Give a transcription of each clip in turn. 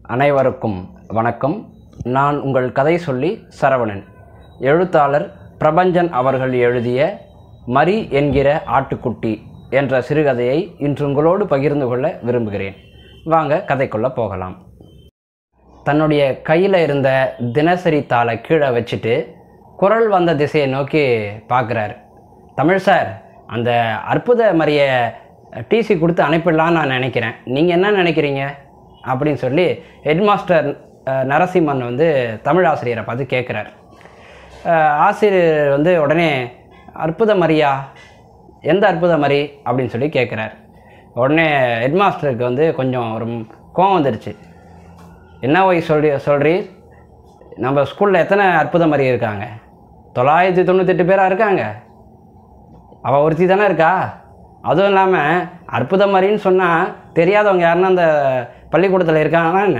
அனைவருக்கும் வணக்கம் நான் உங்கள் கதை சொல்லி சரவணன் எழுத்தாளர் பிரபஞ்சன் அவர்கள் எழுதிய மரி என்கிற ஆட்டுக்குட்டி என்ற சிறுகதையை இன்று உங்களோடு பகிர்ந்து கொள்ள விரும்புகிறேன் வாங்க கதைக்குள்ள போகலாம் தன்னுடைய கையில் இருந்த தினசரி தாளை கீழே வச்சுட்டு குரல் வந்த திசையை நோக்கி பார்க்குறாரு தமிழ் சார் அந்த அற்புத மரியை டிசி கொடுத்து அனுப்பிடலான்னு நான் நினைக்கிறேன் நீங்கள் என்ன நினைக்கிறீங்க அப்படின்னு சொல்லி ஹெட்மாஸ்டர் அஹ், நரசிம்மன் வந்து தமிழ் ஆசிரியரை பார்த்து கேட்குறாரு ஆசிரியர் வந்து உடனே அற்புத மரியா எந்த அற்புத மரி அப்படின்னு சொல்லி கேட்குறாரு உடனே ஹெட்மாஸ்டருக்கு வந்து கொஞ்சம் ஒரு கோவம் வந்துருச்சு என்ன போய் சொல்லி சொல்கிறீர் நம்ம ஸ்கூலில் எத்தனை அற்புத மாதிரி இருக்காங்க தொள்ளாயிரத்தி தொண்ணூத்தெட்டு பேராக இருக்காங்க அவள் ஒருத்தி தானே இருக்கா அதுவும் இல்லாமல் அற்புத மாதிரின்னு சொன்னால் தெரியாதவங்க யாருன்னா அந்த பள்ளிக்கூடத்தில் இருக்காங்கன்னா என்ன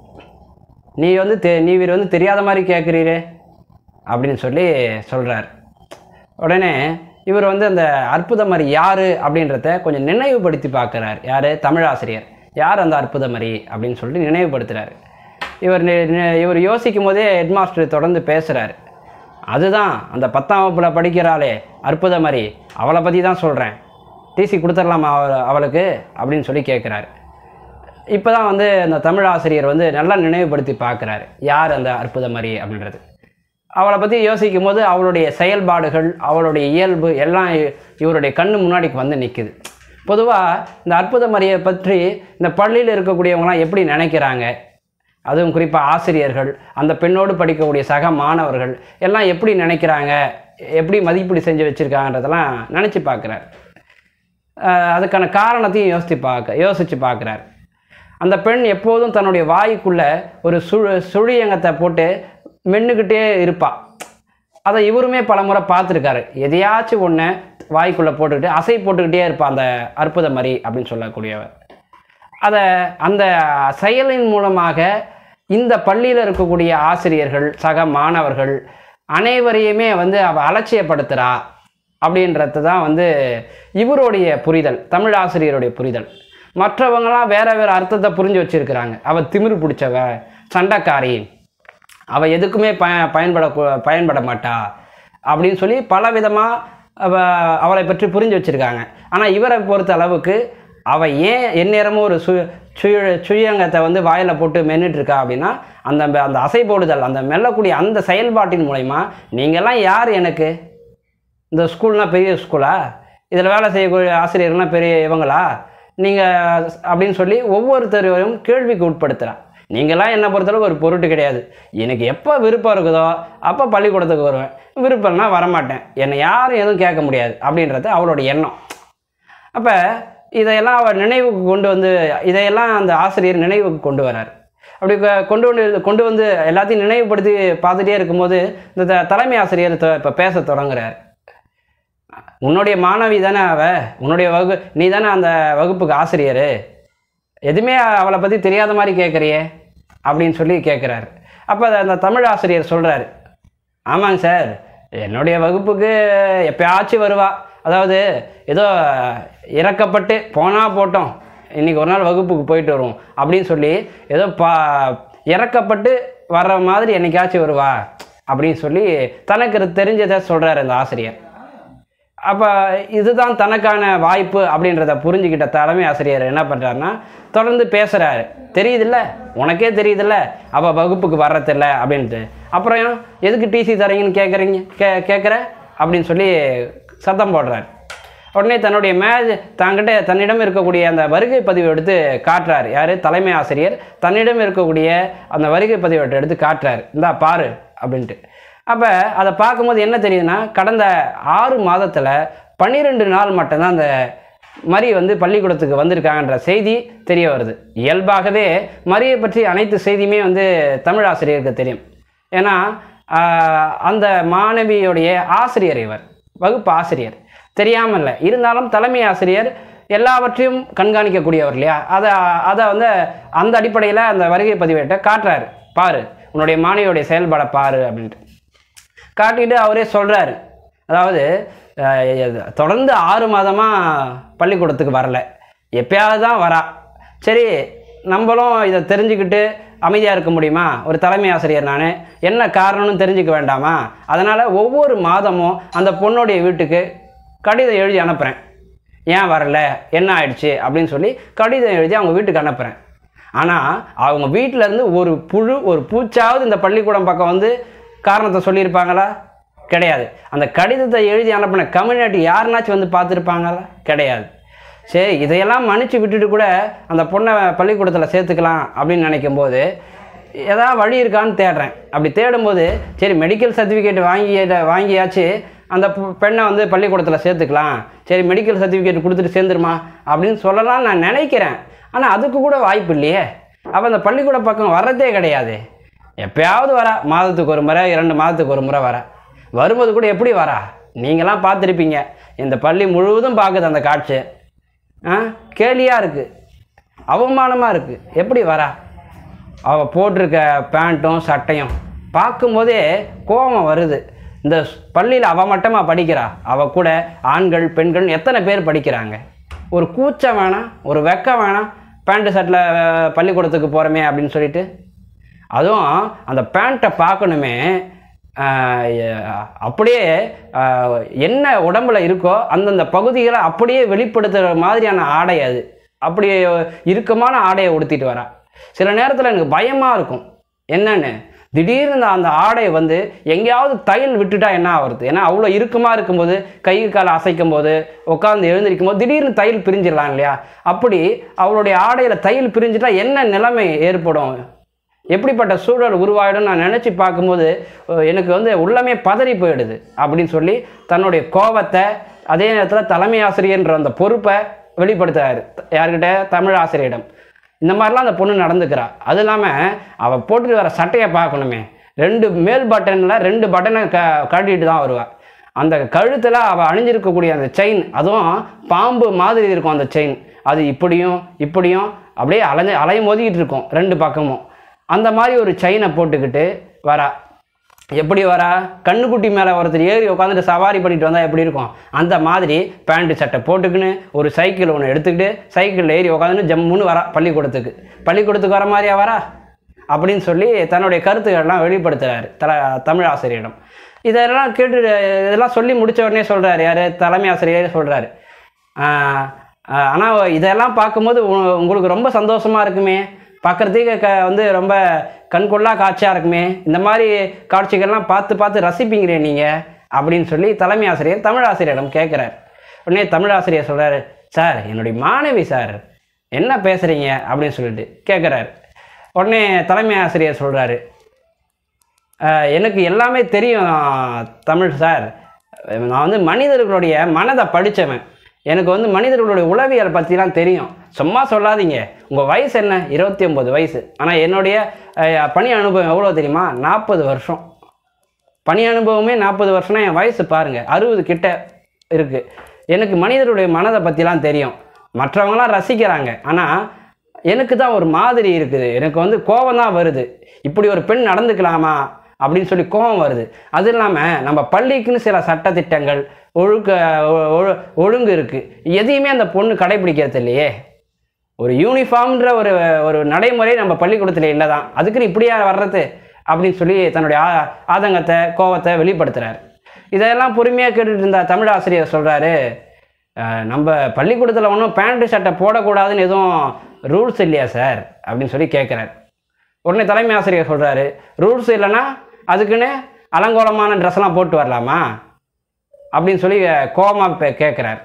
நீ வந்து தெ நீ வீர் வந்து தெரியாத மாதிரி கேட்குறீரே அப்படின்னு சொல்லி சொல்கிறார் உடனே இவர் வந்து அந்த அற்புத மாதிரி யார் அப்படின்றத கொஞ்சம் நினைவுபடுத்தி பார்க்குறார் யார் தமிழாசிரியர் யார் அந்த அற்புத மாதிரி அப்படின்னு சொல்லிட்டு நினைவுபடுத்துகிறார் இவர் நி- நி- இவர் யோசிக்கும் போதே ஹெட்மாஸ்டர் தொடர்ந்து பேசுகிறார் அதுதான் அந்த பத்தாம் வகுப்பில் படிக்கிறாளே அற்புத மாதிரி அவளை பற்றி தான் சொல்கிறேன் டிசி கொடுத்துடலாமா அவ அவளுக்கு அப்படின்னு சொல்லி கேட்குறாரு இப்போ தான் வந்து அந்த தமிழ் ஆசிரியர் வந்து நல்லா நினைவுபடுத்தி பார்க்குறாரு யார் அந்த அற்புத மாதிரி அப்படின்றது அவளை பற்றி யோசிக்கும் போது அவளுடைய செயல்பாடுகள் அவளுடைய இயல்பு எல்லாம் இ- இவருடைய கண்ணு முன்னாடிக்கு வந்து நிற்குது பொதுவாக இந்த அற்புத மரியை பற்றி இந்த பள்ளியில் இருக்கக்கூடியவங்களாம் எப்படி நினைக்கிறாங்க அதுவும் குறிப்பாக ஆசிரியர்கள் அந்த பெண்ணோடு படிக்கக்கூடிய சக மாணவர்கள் எல்லாம் எப்படி நினைக்கிறாங்க எப்படி மதிப்பீடு செஞ்சு வச்சுருக்காங்கன்றதெல்லாம் நினச்சி பார்க்குறாரு அஹ் அதுக்கான காரணத்தையும் யோசித்து பார்க்க யோசித்து பார்க்குறார் அந்த பெண் எப்போதும் தன்னுடைய வாய்க்குள்ளே ஒரு சு சுழியங்கத்தை போட்டு மென்னுக்கிட்டே இருப்பா அதை இவருமே பலமுறை பார்த்துருக்காரு எதையாச்சும் ஒன்று வாய்க்குள்ளே போட்டுக்கிட்டு அசை போட்டுக்கிட்டே இருப்பா அந்த அற்புத மாதிரி அப்படின்னு சொல்லக்கூடியவர் அதை அந்த செயலின் மூலமாக இந்த பள்ளியில் இருக்கக்கூடிய ஆசிரியர்கள் சக மாணவர்கள் அனைவரையுமே வந்து அவ அலட்சியப்படுத்துகிறா அப்படின்றது தான் வந்து இவருடைய புரிதல் தமிழ் ஆசிரியருடைய புரிதல் மற்றவங்களாம் வேற வேற அர்த்தத்தை புரிஞ்சு வச்சிருக்கிறாங்க அவ திமிரு பிடிச்சவ சண்டைக்காரி அவ எதுக்குமே ப பயன்பட பயன்பட மாட்டா அப்படின்னு சொல்லி பல விதமாக அவ அவளை பற்றி புரிஞ்சு வச்சுருக்காங்க ஆனால் இவரை பொறுத்த அளவுக்கு அவள் ஏன் எந்நேரமும் ஒரு சு சுய சுயங்கத்தை வந்து வாயில் போட்டு மென்னுட்டு இருக்கா அப்படின்னா அந்த அந்த அசை போடுதல் அந்த மெல்லக்கூடிய அந்த செயல்பாட்டின் மூலயமா நீங்கள்லாம் யார் எனக்கு இந்த ஸ்கூல்னால் பெரிய ஸ்கூலா இதில் வேலை செய்யக்கூடிய ஆசிரியர்கள்லாம் பெரிய இவங்களா நீங்கள் அப்படின்னு சொல்லி ஒவ்வொருத்தரையும் கேள்விக்கு உட்படுத்துகிறா நீங்களாம் என்னை பொறுத்தளவுக்கு ஒரு பொருட்டு கிடையாது எனக்கு எப்போ விருப்பம் இருக்குதோ அப்போ பள்ளிக்கூடத்துக்கு வருவேன் விருப்பம்னா வரமாட்டேன் என்னை யாரும் எதுவும் கேட்க முடியாது அப்படின்றது அவளோட எண்ணம் அப்போ இதையெல்லாம் அவர் நினைவுக்கு கொண்டு வந்து இதையெல்லாம் அந்த ஆசிரியர் நினைவுக்கு கொண்டு வரார் அப்படி கொ- கொண்டு வந்து கொண்டு வந்து எல்லாத்தையும் நினைவுபடுத்தி பார்த்துட்டே இருக்கும்போது இந்த த- தலைமை ஆசிரியர் இப்போ பேச தொடங்குறார் உன்னுடைய மாணவி தானே அவ உன்னுடைய வகு நீ தானே அந்த வகுப்புக்கு ஆசிரியர் எதுவுமே அவளை பற்றி தெரியாத மாதிரி கேட்குறியே அப்படின்னு சொல்லி கேட்குறாரு அப்போ அந்த தமிழ் ஆசிரியர் சொல்கிறாரு ஆமாங்க சார் என்னுடைய வகுப்புக்கு எப்பயாச்சும் வருவா அதாவது ஏதோ இறக்கப்பட்டு போனால் போட்டோம் இன்றைக்கி ஒரு நாள் வகுப்புக்கு போயிட்டு வருவோம் அப்படின்னு சொல்லி ஏதோ பா இறக்கப்பட்டு வர்ற மாதிரி என்னைக்காச்சும் வருவா அப்படின்னு சொல்லி தனக்கு தெரிஞ்சதை சொல்கிறார் அந்த ஆசிரியர் அப்போ இதுதான் தனக்கான வாய்ப்பு அப்படின்றத புரிஞ்சுக்கிட்ட தலைமை ஆசிரியர் என்ன பண்ணுறாருன்னா தொடர்ந்து பேசுகிறாரு தெரியுதுல்ல உனக்கே தெரியுதுல்ல அவள் வகுப்புக்கு வர்றதில்ல அப்படின்ட்டு அப்புறம் ஏன் எதுக்கு டிசி தரீங்கன்னு கேட்குறீங்க கே கேட்குற அப்படின்னு சொல்லி சத்தம் போடுறாரு உடனே தன்னுடைய மேஜ் தங்கிட்ட தன்னிடம் இருக்கக்கூடிய அந்த வருகை பதிவு எடுத்து காட்டுறாரு யார் தலைமை ஆசிரியர் தன்னிடம் இருக்கக்கூடிய அந்த வருகை பதிவை எடுத்து காட்டுறாரு இந்தா பாரு அப்படின்ட்டு அப்போ அதை பார்க்கும்போது என்ன தெரியுதுன்னா கடந்த ஆறு மாதத்தில் பன்னிரெண்டு நாள் மட்டும்தான் அந்த மரி வந்து பள்ளிக்கூடத்துக்கு வந்திருக்காங்கன்ற செய்தி தெரிய வருது இயல்பாகவே மரியை பற்றி அனைத்து செய்தியுமே வந்து தமிழ் ஆசிரியருக்கு தெரியும் ஏன்னா ஆஹ், அந்த மாணவியுடைய ஆசிரியர் இவர் வகுப்பு ஆசிரியர் தெரியாமல் இல்லை இருந்தாலும் தலைமை ஆசிரியர் எல்லாவற்றையும் கண்காணிக்கக்கூடியவர் இல்லையா அதை அதை வந்து அந்த அடிப்படையில் அந்த வருகை பதிவேட்டை காட்டுறாரு பாரு உன்னுடைய மாணவியுடைய செயல்பாடை பாரு அப்படின்ட்டு காட்டிட்டு அவரே சொல்கிறாரு அதாவது அஹ், இது தொடர்ந்து ஆறு மாதமாக பள்ளிக்கூடத்துக்கு வரல எப்பயாவது தான் வரா சரி நம்மளும் இதை தெரிஞ்சுக்கிட்டு அமைதியாக இருக்க முடியுமா ஒரு தலைமை ஆசிரியர் நான் என்ன காரணம்னு தெரிஞ்சுக்க வேண்டாமா அதனால் ஒவ்வொரு மாதமும் அந்த பொண்ணுடைய வீட்டுக்கு கடிதம் எழுதி அனுப்புகிறேன் ஏன் வரல என்ன ஆயிடுச்சு அப்படின்னு சொல்லி கடிதம் எழுதி அவங்க வீட்டுக்கு அனுப்புகிறேன் ஆனால் அவங்க வீட்டில் இருந்து ஒரு புழு ஒரு பூச்சாவது இந்த பள்ளிக்கூடம் பக்கம் வந்து காரணத்தை சொல்லியிருப்பாங்களா கிடையாது அந்த கடிதத்தை எழுதி அனுப்பின கம்யூனிட்டி யாருனாச்சும் வந்து பார்த்துருப்பாங்களா கிடையாது சரி இதையெல்லாம் மன்னிச்சு விட்டுட்டு கூட அந்த பொண்ணை பள்ளிக்கூடத்தில் சேர்த்துக்கலாம் அப்படின்னு நினைக்கும் போது ஏதாவது வழி இருக்கான்னு தேடுறேன் அப்படி தேடும்போது சரி மெடிக்கல் சர்டிஃபிகேட் வாங்கி வாங்கியாச்சு அந்த பொ- பெண்ணை வந்து பள்ளிக்கூடத்தில் சேர்த்துக்கலாம் சரி மெடிக்கல் சர்டிஃபிகேட் கொடுத்துட்டு சேர்ந்துருமா அப்படின்னு சொல்லலாம் நான் நினைக்கிறேன் ஆனால் அதுக்கு கூட வாய்ப்பு இல்லையே அப்போ அந்த பள்ளிக்கூட பக்கம் வர்றதே கிடையாது எப்பயாவது வரா மாதத்துக்கு ஒரு முறை இரண்டு மாதத்துக்கு ஒரு முறை வரா வரும்போது கூட எப்படி வரா நீங்களாம் பார்த்துருப்பீங்க இந்த பள்ளி முழுவதும் பார்க்குது அந்த காட்சி ஆ கேலியாக இருக்குது அவமானமாக இருக்குது எப்படி வரா அவள் போட்டிருக்க பேண்ட்டும் சட்டையும் பார்க்கும்போதே கோபம் வருது இந்த பள்ளியில் அவள் மட்டுமா படிக்கிறா அவள் கூட ஆண்கள் பெண்கள் எத்தனை பேர் படிக்கிறாங்க ஒரு கூச்சம் வேணாம் ஒரு வெக்கம் வேணாம் பேண்ட்டு சட்டில் பள்ளிக்கூடத்துக்கு போகிறோமே அப்படின்னு சொல்லிட்டு அதுவும் அந்த பேண்ட்டை பார்க்கணுமே ஆஹ் எ- அப்படியே ஆஹ் என்ன உடம்புல இருக்கோ அந்தந்த பகுதிகளை அப்படியே வெளிப்படுத்துகிற மாதிரியான ஆடை அது அப்படி இறுக்கமான ஆடையை உடுத்திட்டு வரா சில நேரத்தில் எனக்கு பயமாக இருக்கும் என்னன்னு திடீர்னு இந்த அந்த ஆடை வந்து எங்கேயாவது தையல் விட்டுட்டா என்ன ஆகுறது ஏன்னா அவ்வளோ இறுக்கமாக இருக்கும்போது கை காலை அசைக்கும் போது உட்காந்து எழுந்திருக்கும் போது திடீர்னு தையல் பிரிஞ்சிடலாம் இல்லையா அப்படி அவளுடைய ஆடையில் தையல் பிரிஞ்சிட்டா என்ன நிலைமை ஏற்படும் எப்படிப்பட்ட சூழல் உருவாயிடும் நான் நினச்சி பார்க்கும்போது அஹ், எனக்கு வந்து உள்ளமே பதறி போயிடுது அப்படின்னு சொல்லி தன்னுடைய கோபத்தை அதே நேரத்தில் தலைமை ஆசிரியர்ன்ற அந்த பொறுப்பை வெளிப்படுத்துறாரு யார்கிட்ட தமிழ் ஆசிரியரிடம் இந்த மாதிரிலாம் அந்த பொண்ணு நடந்துக்கிறா அது இல்லாமல் அவள் போட்டுட்டு வர சட்டையை பார்க்கணுமே ரெண்டு மேல் பட்டனில் ரெண்டு பட்டனை க கழட்டிட்டு தான் வருவாள் அந்த கழுத்தில் அவள் அணிஞ்சிருக்கக்கூடிய அந்த செயின் அதுவும் பாம்பு மாதிரி இருக்கும் அந்த செயின் அது இப்படியும் இப்படியும் அப்படியே அலைஞ்சு அலையும் மோதிக்கிட்டு இருக்கும் ரெண்டு பக்கமும் அந்த மாதிரி ஒரு செயினை போட்டுக்கிட்டு வரா எப்படி வரா கண்ணுக்குட்டி மேலே ஒருத்தர் ஏறி உட்காந்துட்டு சவாரி பண்ணிட்டு வந்தால் எப்படி இருக்கும் அந்த மாதிரி பேண்ட்டு சட்டை போட்டுக்கின்னு ஒரு சைக்கிள் ஒன்று எடுத்துக்கிட்டு சைக்கிளில் ஏறி உட்காந்துட்டு ஜம்முன்னு வரா பள்ளிக்கூடத்துக்கு பள்ளிக்கூடத்துக்கு வர மாதிரியா வரா அப்படின்னு சொல்லி தன்னுடைய கருத்துக்கள்லாம் வெளிப்படுத்துகிறாரு தல தமிழ் ஆசிரியரிடம் இதெல்லாம் கேட்டு இதெல்லாம் சொல்லி முடிச்ச உடனே சொல்கிறாரு யார் தலைமை ஆசிரியரே சொல்கிறாரு ஆனால் இதெல்லாம் பார்க்கும்போது உ- உங்களுக்கு ரொம்ப சந்தோஷமாக இருக்குமே பார்க்குறதுக்கு க வந்து ரொம்ப கண்கொள்ளா காட்சியாக இருக்குமே இந்த மாதிரி காட்சிகள்லாம் பார்த்து பார்த்து ரசிப்பீங்களே நீங்கள் அப்படின்னு சொல்லி தலைமை ஆசிரியர் தமிழ் ஆசிரியரிடம் கேட்குறாரு உடனே தமிழ் ஆசிரியர் சொல்கிறாரு சார் என்னுடைய மாணவி சார் என்ன பேசுகிறீங்க அப்படின்னு சொல்லிட்டு கேட்குறாரு உடனே தலைமை ஆசிரியர் சொல்கிறாரு அஹ் எனக்கு எல்லாமே தெரியும் தமிழ் சார் நான் வந்து மனிதர்களுடைய மனதை படித்தவன் எனக்கு வந்து மனிதர்களுடைய உளவியல் பற்றிலாம் தெரியும் சும்மா சொல்லாதீங்க உங்கள் வயசு என்ன இருபத்தி ஒம்பது வயசு ஆனால் என்னுடைய அஹ், பணி அனுபவம் எவ்வளோ தெரியுமா நாற்பது வருஷம் பணி அனுபவமே நாற்பது வருஷம்னா என் வயசு பாருங்கள் அறுபது கிட்ட இருக்குது எனக்கு மனிதருடைய மனதை பற்றிலாம் தெரியும் மற்றவங்களாம் ரசிக்கிறாங்க ஆனால் எனக்கு தான் ஒரு மாதிரி இருக்குது எனக்கு வந்து கோபம் தான் வருது இப்படி ஒரு பெண் நடந்துக்கலாமா அப்படின்னு சொல்லி கோபம் வருது அது இல்லாமல் நம்ம பள்ளிக்குன்னு சில சட்டத்திட்டங்கள் ஒழுக்க ஒ- ஒழு- ஒழுங்கு இருக்குது எதையுமே அந்த பொண்ணு கடைபிடிக்கிறது இல்லையே ஒரு யூனிஃபார்ம்ன்ற ஒரு ஒரு நடைமுறை நம்ம பள்ளிக்கூடத்தில் இல்லை தான் அதுக்குன்னு இப்படியா வர்றது அப்படின்னு சொல்லி தன்னுடைய ஆ ஆதங்கத்தை கோவத்தை வெளிப்படுத்துகிறார் இதெல்லாம் பொறுமையாக கேட்டுட்டு இருந்த தமிழ் ஆசிரியர் சொல்கிறாரு நம்ம பள்ளிக்கூடத்தில் ஒன்றும் பேண்ட் சட்டை போடக்கூடாதுன்னு எதுவும் ரூல்ஸ் இல்லையா சார் அப்படின்னு சொல்லி கேட்குறாரு உடனே தலைமை ஆசிரியர் சொல்கிறாரு ரூல்ஸ் இல்லைன்னா அதுக்குன்னு அலங்கோலமான ட்ரெஸ்லாம் போட்டு வரலாமா அப்படின்னு சொல்லி கோபமாக கேட்குறாரு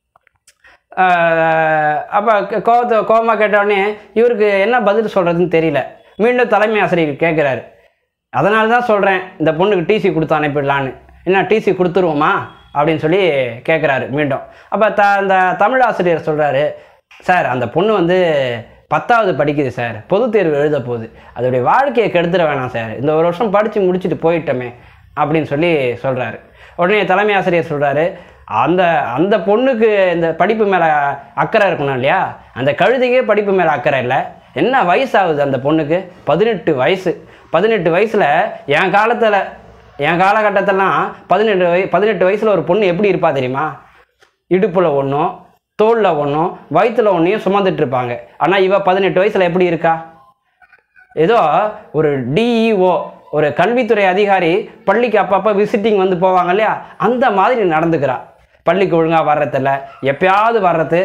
அப்போ கோவத்தை கோபமாக கேட்டவுடனே இவருக்கு என்ன பதில் சொல்கிறதுன்னு தெரியல மீண்டும் தலைமை ஆசிரியர் கேட்குறாரு அதனால தான் சொல்கிறேன் இந்த பொண்ணுக்கு டிசி கொடுத்து அனுப்பிடலான்னு என்ன டிசி கொடுத்துருவோமா அப்படின்னு சொல்லி கேட்குறாரு மீண்டும் அப்போ த அந்த தமிழ் ஆசிரியர் சொல்கிறாரு சார் அந்த பொண்ணு வந்து பத்தாவது படிக்குது சார் பொதுத் தேர்வு எழுத போகுது அதோடைய வாழ்க்கையை கெடுத்துட வேணாம் சார் இந்த ஒரு வருஷம் படித்து முடிச்சுட்டு போயிட்டோமே அப்படின்னு சொல்லி சொல்கிறாரு உடனே தலைமை ஆசிரியர் சொல்கிறாரு அந்த அந்த பொண்ணுக்கு இந்த படிப்பு மேலே அக்கறை இருக்கணும் இல்லையா அந்த கழுதைக்கே படிப்பு மேலே அக்கறை இல்லை என்ன வயசாகுது அந்த பொண்ணுக்கு பதினெட்டு வயசு பதினெட்டு வயசில் என் காலத்தில் என் காலகட்டத்திலலாம் பதினெட்டு வய பதினெட்டு வயசில் ஒரு பொண்ணு எப்படி இருப்பா தெரியுமா இடுப்பில் ஒன்றும் தோளில் ஒன்றும் வயிற்றுல ஒன்றையும் சுமந்துட்டு இருப்பாங்க ஆனால் இவ பதினெட்டு வயசில் எப்படி இருக்கா ஏதோ ஒரு டிஇஓ ஒரு கல்வித்துறை அதிகாரி பள்ளிக்கு அப்பப்போ விசிட்டிங் வந்து போவாங்க இல்லையா அந்த மாதிரி நடந்துக்கிறா பள்ளிக்கு ஒழுங்காக வர்றதில்ல எப்பயாவது வர்றது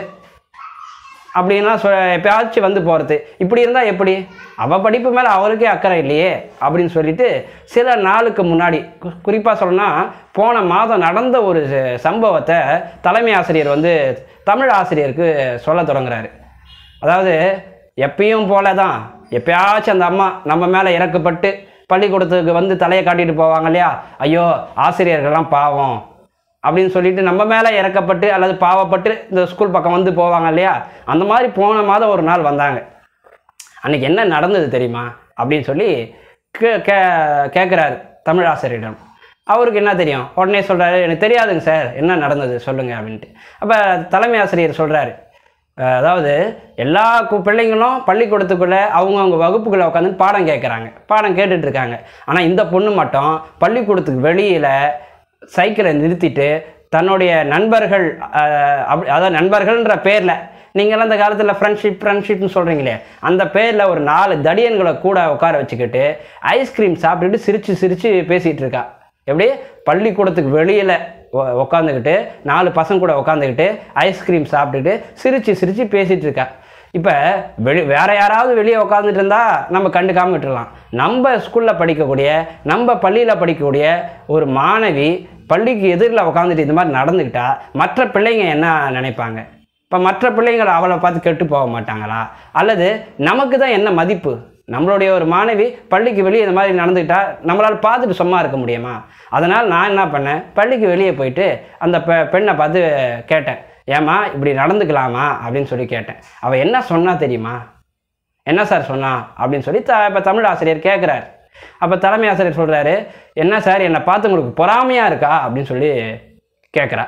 அப்படின்னா சொ எப்பயாச்சும் வந்து போகிறது இப்படி இருந்தால் எப்படி அவள் படிப்பு மேலே அவளுக்கே அக்கறை இல்லையே அப்படின்னு சொல்லிட்டு சில நாளுக்கு முன்னாடி குறிப்பாக சொல்லணும்னா போன மாதம் நடந்த ஒரு ச- சம்பவத்தை தலைமை ஆசிரியர் வந்து தமிழ் ஆசிரியருக்கு சொல்ல தொடங்குறாரு அதாவது எப்பயும் போல தான் எப்பயாச்சும் அந்த அம்மா நம்ம மேலே இறக்கப்பட்டு பள்ளிக்கூடத்துக்கு வந்து தலையை காட்டிட்டு போவாங்க இல்லையா ஐயோ ஆசிரியர்கள்லாம் பாவம் அப்படின்னு சொல்லிட்டு நம்ம மேலே இறக்கப்பட்டு அல்லது பாவப்பட்டு இந்த ஸ்கூல் பக்கம் வந்து போவாங்க இல்லையா அந்த மாதிரி போன மாதம் ஒரு நாள் வந்தாங்க அன்னைக்கு என்ன நடந்தது தெரியுமா அப்படின்னு சொல்லி கே கே கேட்குறாரு தமிழ் ஆசிரியரிடம் அவருக்கு என்ன தெரியும் உடனே சொல்கிறாரு எனக்கு தெரியாதுங்க சார் என்ன நடந்தது சொல்லுங்கள் அப்படின்ட்டு அப்போ தலைமை ஆசிரியர் சொல்கிறாரு அதாவது எல்லா கு பிள்ளைங்களும் பள்ளிக்கூடத்துக்குள்ளே அவங்கவுங்க வகுப்புக்குள்ளே உட்காந்து பாடம் கேட்குறாங்க பாடம் கேட்டுட்டு இருக்காங்க ஆனால் இந்த பொண்ணு மட்டும் பள்ளிக்கூடத்துக்கு வெளியில் சைக்கிளை நிறுத்திட்டு தன்னுடைய நண்பர்கள் அஹ், அப்படி அதாவது நண்பர்கள்ன்ற பேரில் நீங்களாம் அந்த காலத்தில் ஃப்ரெண்ட்ஷிப் ஃப்ரெண்ட்ஷிப்னு சொல்கிறீங்களே அந்த பேரில் ஒரு நாலு தடியன்களை கூட உட்கார வச்சுக்கிட்டு ஐஸ்கிரீம் சாப்பிட்டுட்டு சிரித்து சிரித்து பேசிகிட்டு இருக்கா எப்படி பள்ளிக்கூடத்துக்கு வெளியில் உட்காந்துக்கிட்டு நாலு பசங்க கூட உட்காந்துக்கிட்டு ஐஸ்கிரீம் சாப்பிட்டுட்டு சிரித்து சிரித்து பேசிகிட்டு இருக்கா இப்போ வெளி வேற யாராவது வெளியே உட்காந்துட்டு இருந்தா நம்ம கண்டுக்காம விட்டுறலாம் நம்ம ஸ்கூலில் படிக்கக்கூடிய நம்ம பள்ளியில் படிக்கக்கூடிய ஒரு மாணவி பள்ளிக்கு எதிரில் உட்காந்துட்டு இந்த மாதிரி நடந்துக்கிட்டா மற்ற பிள்ளைங்க என்ன நினைப்பாங்க இப்போ மற்ற பிள்ளைங்கள் அவளை பார்த்து கெட்டு போக மாட்டாங்களா அல்லது நமக்கு தான் என்ன மதிப்பு நம்மளுடைய ஒரு மாணவி பள்ளிக்கு வெளியே இந்த மாதிரி நடந்துக்கிட்டா நம்மளால் பார்த்துட்டு சும்மா இருக்க முடியுமா அதனால் நான் என்ன பண்ணேன் பள்ளிக்கு வெளியே போயிட்டு அந்த பெ பெண்ணை பார்த்து கேட்டேன் ஏம்மா இப்படி நடந்துக்கலாமா அப்படின்னு சொல்லி கேட்டேன் அவள் என்ன சொன்னா தெரியுமா என்ன சார் சொன்னா அப்படின்னு சொல்லி த இப்போ தமிழ் ஆசிரியர் கேட்குறாரு அப்போ தலைமை ஆசிரியர் சொல்கிறாரு என்ன சார் என்னை பார்த்து உங்களுக்கு பொறாமையாக இருக்கா அப்படின்னு சொல்லி கேட்குறா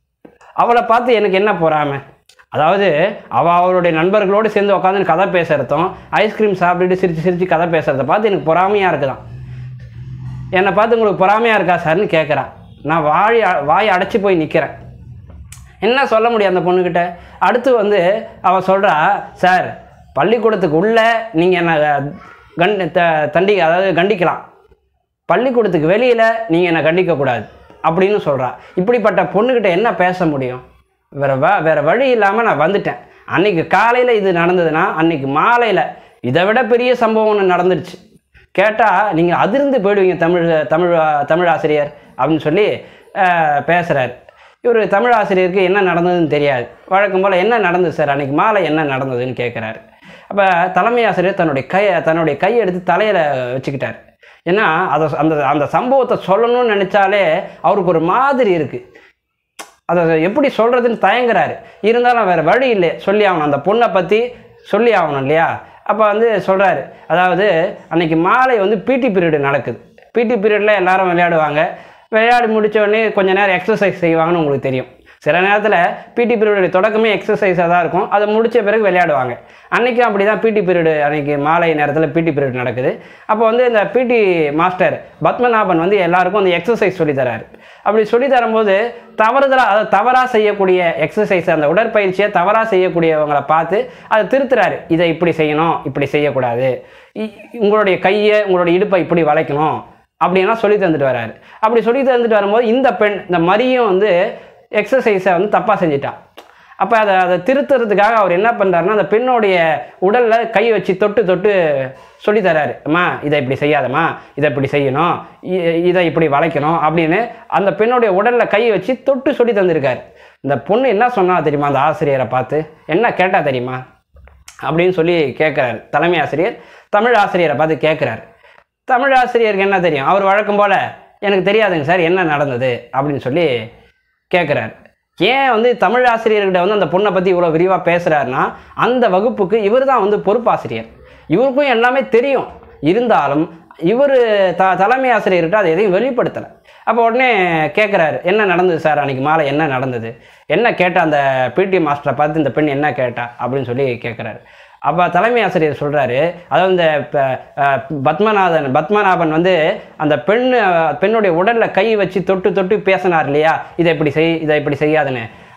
அவளை பார்த்து எனக்கு என்ன பொறாமை அதாவது அவள் அவளுடைய நண்பர்களோடு சேர்ந்து உட்காந்து கதை பேசுகிறதும் ஐஸ்கிரீம் சாப்பிட்டுட்டு சிரித்து சிரித்து கதை பேசுகிறத பார்த்து எனக்கு பொறாமையாக இருக்குதான் என்னை பார்த்து உங்களுக்கு பொறாமையாக இருக்கா சார்னு கேட்குறா நான் வாய் அ- வாய் அடைச்சி போய் நிற்கிறேன் என்ன சொல்ல முடியும் அந்த பொண்ணுக்கிட்ட அடுத்து வந்து அவள் சொல்கிறா சார் பள்ளிக்கூடத்துக்கு உள்ளே நீங்கள் என்னை கண் த தண்டி அதாவது கண்டிக்கலாம் பள்ளிக்கூடத்துக்கு வெளியில் நீங்கள் என்னை கண்டிக்கக்கூடாது அப்படின்னு சொல்கிறா இப்படிப்பட்ட பொண்ணுக்கிட்ட என்ன பேச முடியும் வேற வ வேறு வழி இல்லாமல் நான் வந்துட்டேன் அன்னைக்கு காலையில் இது நடந்ததுன்னா அன்னைக்கு மாலையில் இதை விட பெரிய சம்பவம் ஒன்று நடந்துருச்சு கேட்டால் நீங்கள் அதிர்ந்து போயிடுவீங்க தமிழ் தமிழ் தமிழ் ஆசிரியர் அப்படின்னு சொல்லி பேசுகிறார் இவர் தமிழ் ஆசிரியருக்கு என்ன நடந்ததுன்னு தெரியாது வழக்கம் போல் என்ன நடந்தது சார் அன்னைக்கு மாலை என்ன நடந்ததுன்னு கேட்குறாரு அப்போ தலைமை ஆசிரியர் தன்னுடைய கை தன்னுடைய கையை எடுத்து தலையில் வச்சுக்கிட்டார் ஏன்னா அதை அந்த அந்த சம்பவத்தை சொல்லணும்னு நினச்சாலே அவருக்கு ஒரு மாதிரி இருக்குது அதை எப்படி சொல்கிறதுன்னு தயங்குறாரு இருந்தாலும் வேறு வழி இல்லை சொல்லி ஆகணும் அந்த பொண்ணை பற்றி சொல்லி ஆகணும் இல்லையா அப்போ வந்து சொல்கிறாரு அதாவது அன்னைக்கு மாலை வந்து பிடி பீரியடு நடக்குது பிடி பீரியடில் எல்லாரும் விளையாடுவாங்க விளையாடி முடிச்ச உடனே கொஞ்ச நேரம் எக்ஸசைஸ் செய்வாங்கன்னு உங்களுக்கு தெரியும் சில நேரத்தில் பிடி பீரியடுடைய தொடக்கமே எக்ஸசைஸாக தான் இருக்கும் அதை முடிச்ச பிறகு விளையாடுவாங்க அன்றைக்கும் அப்படி தான் பிடி பீரியடு அன்றைக்கி மாலை நேரத்தில் பிடி பீரியட் நடக்குது அப்போ வந்து இந்த பிடி மாஸ்டர் பத்மநாபன் வந்து எல்லாருக்கும் அந்த எக்ஸசைஸ் சொல்லி தராரு அப்படி சொல்லி தரும்போது தவறுதலாக அதை தவறாக செய்யக்கூடிய எக்ஸசைஸ் அந்த உடற்பயிற்சியை தவறாக செய்யக்கூடியவங்களை பார்த்து அதை திருத்துறாரு இதை இப்படி செய்யணும் இப்படி செய்யக்கூடாது இ- உங்களுடைய கையை உங்களுடைய இடுப்பை இப்படி வளைக்கணும் அப்படின்லாம் சொல்லி தந்துட்டு வராரு அப்படி சொல்லி தந்துட்டு வரும்போது இந்த பெண் இந்த மரியும் வந்து எக்ஸசைஸை வந்து தப்பாக செஞ்சிட்டான் அப்போ அதை அதை திருத்துறதுக்காக அவர் என்ன பண்ணுறாருன்னா அந்த பெண்ணுடைய உடலில் கை வச்சு தொட்டு தொட்டு சொல்லி தராரு அம்மா இதை இப்படி செய்யாதம்மா இதை இப்படி செய்யணும் இ- இதை இப்படி வளைக்கணும் அப்படின்னு அந்த பெண்ணுடைய உடலில் கை வச்சு தொட்டு சொல்லி தந்திருக்காரு இந்த பொண்ணு என்ன சொன்னா தெரியுமா அந்த ஆசிரியரை பார்த்து என்ன கேட்டா தெரியுமா அப்படின்னு சொல்லி கேட்குறாரு தலைமை ஆசிரியர் தமிழ் ஆசிரியரை பார்த்து கேட்குறாரு தமிழ் ஆசிரியருக்கு என்ன தெரியும் அவர் வழக்கம் போல் எனக்கு தெரியாதுங்க சார் என்ன நடந்தது அப்படின்னு சொல்லி கேட்குறாரு ஏன் வந்து தமிழ் ஆசிரியர்கிட்ட வந்து அந்த பொண்ணை பற்றி இவ்வளோ விரிவாக பேசுகிறாருன்னா அந்த வகுப்புக்கு இவர் தான் வந்து பொறுப்பாசிரியர் இவருக்கும் எல்லாமே தெரியும் இருந்தாலும் இவர் த தலைமை ஆசிரியர்கிட்ட அதை எதையும் வெளிப்படுத்தலை அப்போ உடனே கேட்குறாரு என்ன நடந்தது சார் அன்றைக்கி மாலை என்ன நடந்தது என்ன கேட்டா அந்த பிடி மாஸ்டரை பார்த்து இந்த பெண் என்ன கேட்டா அப்படின்னு சொல்லி கேட்குறாரு அப்போ தலைமை ஆசிரியர் சொல்கிறாரு அதாவது இந்த ப- அஹ் பத்மநாதன் பத்மநாபன் வந்து அந்த பெண் அஹ் பெண்ணுடைய உடலில் கை வச்சு தொட்டு தொட்டு பேசினார் இல்லையா இதை இப்படி செய் இதை இப்படி செய்யாதுன்னு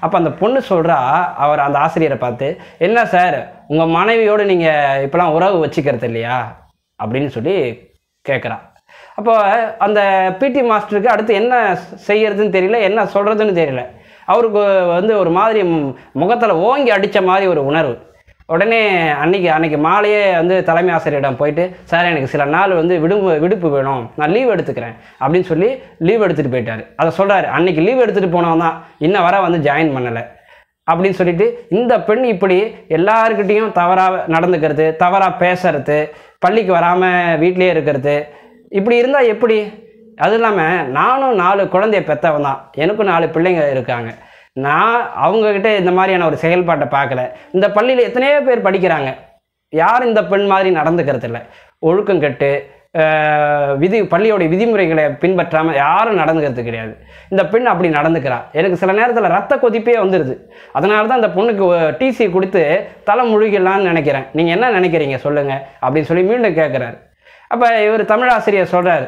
அப்போ அந்த பொண்ணு சொல்கிறா அவர் அந்த ஆசிரியரை பார்த்து என்ன சார் உங்கள் மனைவியோடு நீங்கள் இப்போலாம் உறவு வச்சுக்கிறது இல்லையா அப்படின்னு சொல்லி கேட்குறா அப்போ அந்த பிடி மாஸ்டருக்கு அடுத்து என்ன செய்யறதுன்னு தெரியல என்ன சொல்கிறதுன்னு தெரியல அவருக்கு வந்து ஒரு மாதிரி முகத்தில் ஓங்கி அடித்த மாதிரி ஒரு உணர்வு உடனே அன்னைக்கு அன்னைக்கு மாலையே வந்து தலைமை ஆசிரியரிடம் போயிட்டு சார் எனக்கு சில நாள் வந்து விடுப்பு விடுப்பு வேணும் நான் லீவ் எடுத்துக்கிறேன் அப்படின்னு சொல்லி லீவ் எடுத்துகிட்டு போயிட்டாரு அதை சொல்கிறாரு அன்னைக்கு லீவ் எடுத்துகிட்டு போனவன் தான் இன்ன வர வந்து ஜாயின் பண்ணலை அப்படின்னு சொல்லிட்டு இந்த பெண் இப்படி எல்லாருக்கிட்டேயும் தவறாக நடந்துக்கிறது தவறாக பேசுறது பள்ளிக்கு வராமல் வீட்டிலேயே இருக்கிறது இப்படி இருந்தால் எப்படி அது இல்லாமல் நானும் நாலு குழந்தைய பெற்றவன் தான் எனக்கும் நாலு பிள்ளைங்க இருக்காங்க நான் அவங்கக்கிட்ட இந்த மாதிரியான ஒரு செயல்பாட்டை பார்க்கல இந்த பள்ளியில் எத்தனையோ பேர் படிக்கிறாங்க யார் இந்த பெண் மாதிரி நடந்துக்கிறது இல்லை ஒழுக்கம் கெட்டு ஆஹ், விதி பள்ளியோடைய விதிமுறைகளை பின்பற்றாமல் யாரும் நடந்துக்கிறது கிடையாது இந்த பெண் அப்படி நடந்துக்கிறா எனக்கு சில நேரத்தில் ரத்த கொதிப்பே வந்துடுது அதனால தான் அந்த பொண்ணுக்கு டிசி கொடுத்து தலை முழுகிடலான்னு நினைக்கிறேன் நீங்கள் என்ன நினைக்கிறீங்க சொல்லுங்கள் அப்படின்னு சொல்லி மீண்டும் கேட்குறாரு அப்போ இவர் தமிழாசிரியர் சொல்கிறார்